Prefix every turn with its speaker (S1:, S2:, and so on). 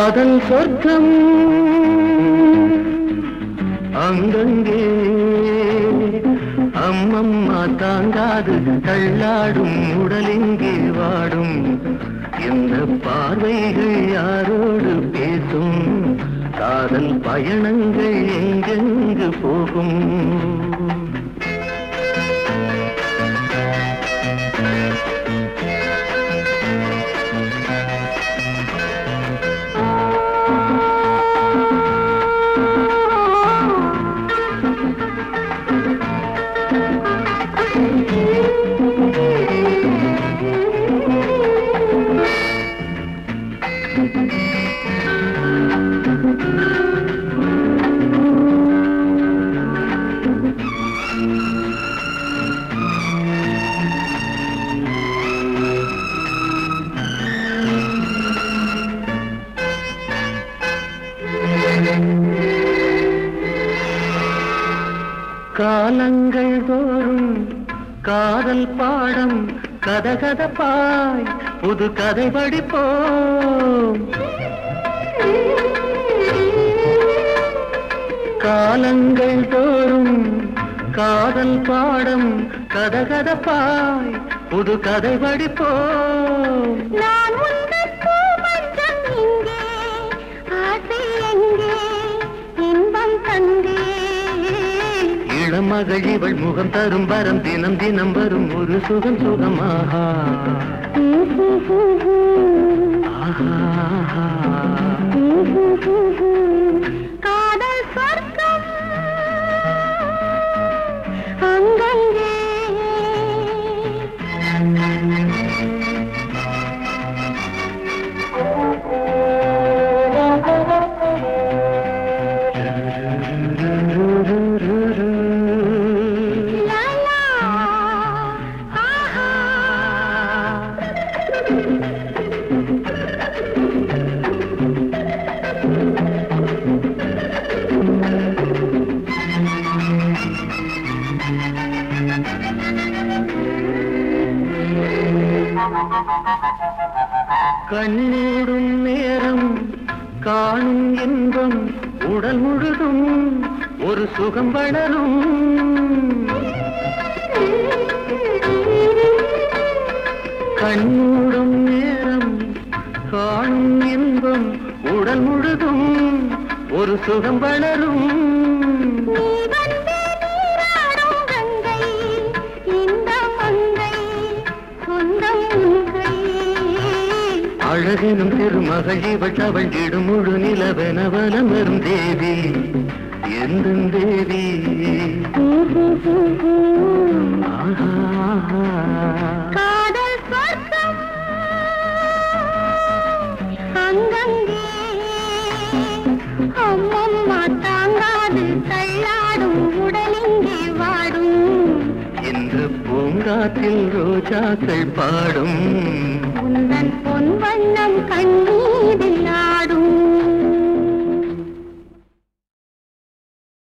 S1: காதல் சொர்க்கம் அங்கங்கே அம்மம்மா தாங்காது தள்ளாடும் உடலெங்கே வாடும் இந்த பார்வைகள் யாரோடு பேசும் காதல் பயணங்கள் எங்கெங்கு போகும் காலங்கள் தோறும் காதல் பாடம் கதகதப்பாய் புது கதை படிப்போம் காலங்கள் தோறும் காதல் பாடம் கதகதப்பாய் புது கதை படிப்போம்
S2: நான் உந்தன் பூமஞ்சம் இங்கே, ஆசை எங்கே, இன்பம் தந்தே.
S1: இளமகள் இவள் முகம் தரும் வரம் தினம் தினம் வரும் ஒரு சுகம் சுகமாகா ஆஹா
S2: காதல் சொர்க்கம் அங்கங்கே லா லா ஆஹா
S1: கண்ணூடும் நேரம் காணும் இன்பம் உடல் முழுதும் ஒரு சுகம் வளரும் கண்ணூடும் நேரம் காணும் இன்பம் உடல் முழுதும் ஒரு சுகம் வளரும்
S2: நீ வந்தே நீராடும் கங்கை, இந்த மங்கை, சொந்தம் உங்கை.
S1: அழகெனும் திருமகள் இவள் தவழ்ந்திடும் முழு நிலவெனவலம் வரும் தேவி எந்த தேவி ஆஹா
S2: காதல் சொர்க்கம் அங்கங்கே அம்மம்மா தாங்காது தள்ளாடும் உடலிங்கே வாடும்
S1: இந்த பூங்காற்றில் ரோஜாக்கள் பாடும்